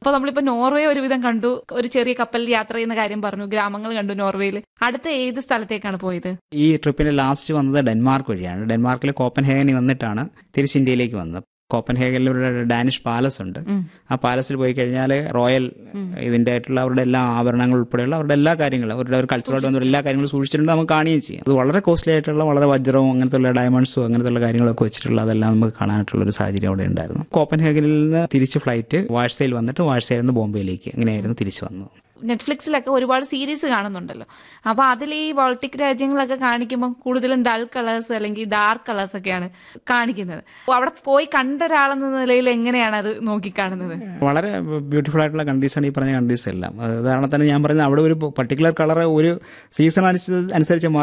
അപ്പൊ നമ്മളിപ്പോ നോർവേ ഒരുവിധം കണ്ടു ഒരു ചെറിയ കപ്പലിൽ യാത്ര ചെയ്യുന്ന കാര്യം പറഞ്ഞു ഗ്രാമങ്ങൾ കണ്ടു നോർവേയിൽ അടുത്ത ഏത് സ്ഥലത്തേക്കാണ് പോയത് ഈ ട്രിപ്പിന് ലാസ്റ്റ് വന്നത് ഡെൻമാർക്ക് വഴിയാണ് ഡെൻമാർക്കിൽ കോപ്പൻഹേഗനിൽ വന്നിട്ടാണ് തിരിച്ച് ഇന്ത്യയിലേക്ക് വന്നത് കോപ്പൻഹേഗനിൽ ഒരു ഡാനിഷ് പാലസ് ഉണ്ട് ആ പാലസിൽ പോയി കഴിഞ്ഞാൽ റോയൽ ഇതിന്റെ ആയിട്ടുള്ള അവരുടെ എല്ലാ ആഭരണങ്ങൾ ഉൾപ്പെടെയുള്ള അവരുടെ എല്ലാ കാര്യങ്ങളും അവരുടെ ഒരു കൾച്ചറോട് വന്ന എല്ലാ കാര്യങ്ങളും സൂക്ഷിച്ചിട്ടുണ്ട് നമുക്ക് കാണുകയും ചെയ്യും അത് വളരെ കോസ്റ്റ്ലി ആയിട്ടുള്ള വളരെ വജ്രവും അങ്ങനത്തെ ഉള്ള ഡയമണ്ട്സും അങ്ങനത്തെ ഉള്ള കാര്യങ്ങളൊക്കെ വെച്ചിട്ടുള്ള അതെല്ലാം നമുക്ക് കാണാനായിട്ടുള്ള ഒരു സാഹചര്യം അവിടെ ഉണ്ടായിരുന്നു കോപ്പൻഹേഗനിൽ നിന്ന് തിരിച്ച് ഫ്ലൈറ്റ് വാഴ്സയിൽ വന്നിട്ട് വാഴ്സയിൽ നിന്ന് ബോംബെയിലേക്ക് അങ്ങനെയായിരുന്നു തിരിച്ചു വന്നത് നെറ്റ്ഫ്ലിക്സിലൊക്കെ ഒരുപാട് സീരീസ് കാണുന്നുണ്ടല്ലോ അപ്പൊ അതിൽ ഈ ബോൾട്ടിക് രാജ്യങ്ങളൊക്കെ കാണിക്കുമ്പോൾ കൂടുതലും ഡൾ കളേഴ്സ് അല്ലെങ്കിൽ ഡാർക്ക് കളേഴ്സ് ഒക്കെയാണ് കാണിക്കുന്നത് അപ്പൊ അവിടെ പോയി കണ്ട ഒരാളെന്ന നിലയിൽ എങ്ങനെയാണ് അത് നോക്കിക്കാണുന്നത് വളരെ ബ്യൂട്ടിഫുൾ ആയിട്ടുള്ള കൺട്രീസാണ് ഈ പറഞ്ഞ കൺട്രീസ് എല്ലാം ഉദാഹരണത്തിന് ഞാൻ പറഞ്ഞത് അവിടെ ഒരു പർട്ടിക്കുലർ കളർ ഒരു സീസൺ അനുസരിച്ച് അനുസരിച്ച്